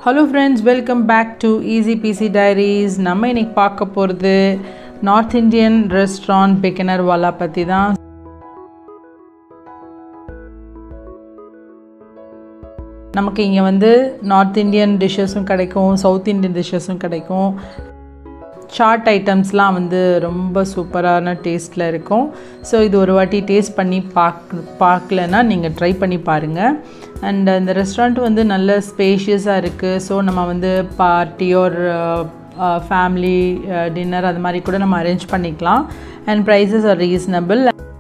hello friends welcome back to easy busy diaries நம்ம இன்னைக்கு பார்க்க போகிறது north Indian restaurant Bikanervala பற்றி தான் நமக்கு இங்கே வந்து நார்த் இந்தியன் டிஷ்ஷஸும் கிடைக்கும் சவுத் இந்தியன் டிஷ்ஷஸும் கிடைக்கும் சாட் ஐட்டம்ஸ்லாம் வந்து ரொம்ப சூப்பரான டேஸ்ட்டில் இருக்கும் ஸோ இது ஒரு வாட்டி டேஸ்ட் பண்ணி பார்க் பார்க்கலன்னா நீங்கள் ட்ரை பண்ணி பாருங்கள் அண்ட் இந்த ரெஸ்டாரண்ட் வந்து நல்ல ஸ்பேஷியஸாக இருக்குது ஸோ நம்ம வந்து பார்ட்டி ஒரு ஃபேமிலி டின்னர் அது மாதிரி கூட நம்ம அரேஞ்ச் பண்ணிக்கலாம் அண்ட் ப்ரைஸஸ் ஆர் ரீசனபிள்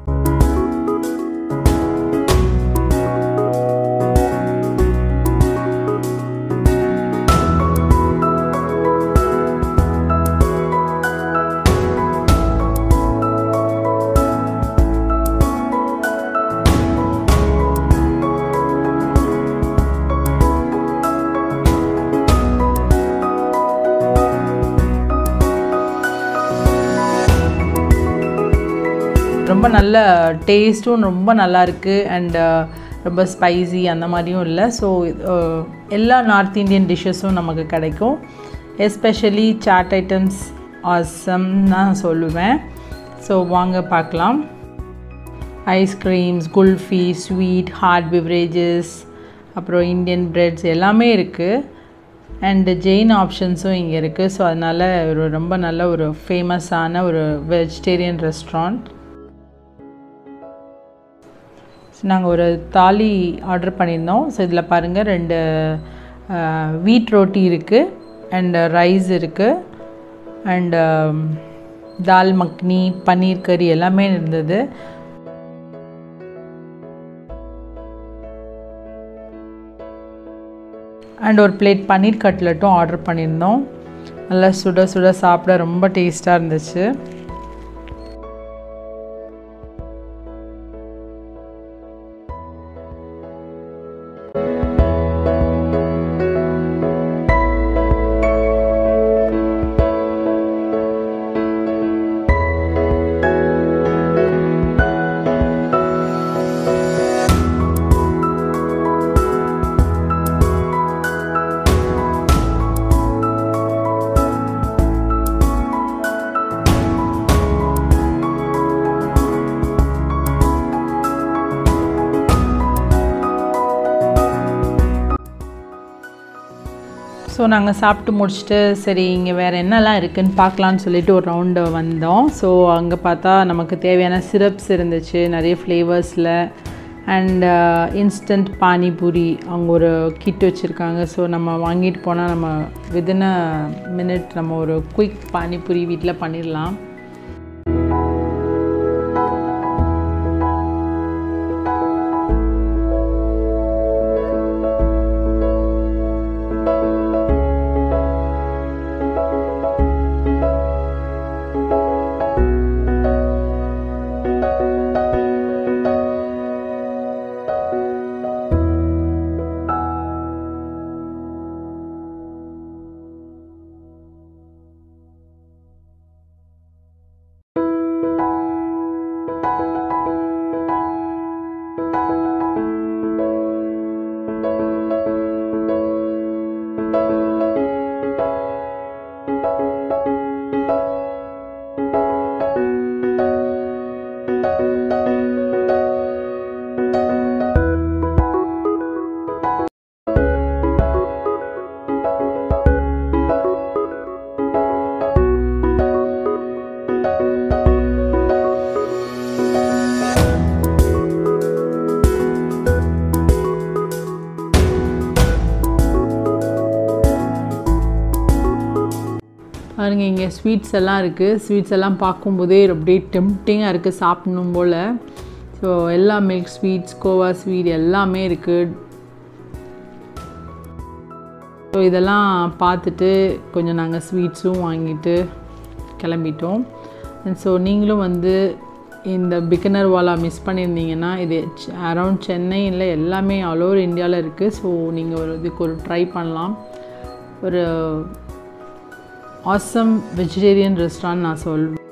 ரொம்ப நல்ல டேஸ்ட்டும் ரொம்ப நல்லா இருக்குது அண்ட் ரொம்ப ஸ்பைசி அந்த மாதிரியும் இல்லை ஸோ எல்லா நார்த் இந்தியன் டிஷ்ஷஸும் நமக்கு கிடைக்கும் எஸ்பெஷலி சாட் ஐட்டம்ஸ் ஆசம் நான் சொல்லுவேன் ஸோ வாங்க பார்க்கலாம் ice creams kulfi sweet hot beverages அப்புறம் இந்தியன் பிரெட்ஸ் எல்லாமே இருக்குது அண்டு ஜெயின் ஆப்ஷன்ஸும் இங்கே இருக்குது ஸோ அதனால் ஒரு ரொம்ப நல்ல ஒரு ஃபேமஸான ஒரு வெஜிடேரியன் ரெஸ்டாரண்ட் நாங்கள் ஒரு தாலி ஆர்டர் பண்ணியிருந்தோம் ஸோ இதில் பாருங்கள் ரெண்டு வீட் ரோட்டி இருக்குது அண்டு ரைஸ் இருக்குது அண்டு தால் மக்னி பன்னீர் கறி எல்லாமே இருந்தது அண்ட் ஒரு பிளேட் பன்னீர் கட்லெட்டும் ஆர்டர் பண்ணியிருந்தோம் நல்லா சுட சுட சாப்பிட ரொம்ப டேஸ்ட்டாக இருந்துச்சு ஸோ நாங்கள் சாப்பிட்டு முடிச்சுட்டு சரி இங்கே வேறு என்னெல்லாம் இருக்குதுன்னு பார்க்கலான்னு சொல்லிட்டு ஒரு ரவுண்டு வந்தோம் ஸோ அங்கே பார்த்தா நமக்கு தேவையான சிரப்ஸ் இருந்துச்சு நிறைய ஃப்ளேவர்ஸில் அண்ட் இன்ஸ்டன்ட் பானிபூரி அவங்க ஒரு கிட் வச்சுருக்காங்க ஸோ நம்ம வாங்கிட்டு போனால் நம்ம வித்தின் அ மினிட் நம்ம ஒரு குயிக் பானிபூரி வீட்டில் பண்ணிடலாம் பாருங்க இங்கே ஸ்வீட்ஸ் எல்லாம் இருக்குது ஸ்வீட்ஸ் எல்லாம் பார்க்கும்போதே அப்படியே டெம்டிங்காக இருக்குது சாப்பிடணும் போல் ஸோ எல்லா மில்க் ஸ்வீட்ஸ் கோவா ஸ்வீட் எல்லாமே இருக்குது ஸோ இதெல்லாம் பார்த்துட்டு கொஞ்சம் நாங்கள் ஸ்வீட்ஸும் வாங்கிட்டு கிளம்பிட்டோம் அண்ட் ஸோ நீங்களும் வந்து இந்த பிகினர் வாலா மிஸ் பண்ணியிருந்தீங்கன்னா இது அரவுண்ட் சென்னையில் எல்லாமே ஆல் ஓவர் இந்தியாவில் இருக்குது ஸோ நீங்கள் ஒரு இதுக்கு ஒரு ட்ரை பண்ணலாம் ஒரு ஆசம் வெஜிடேரியன் ரெஸ்டாரண்ட் நான் சொல்வேன்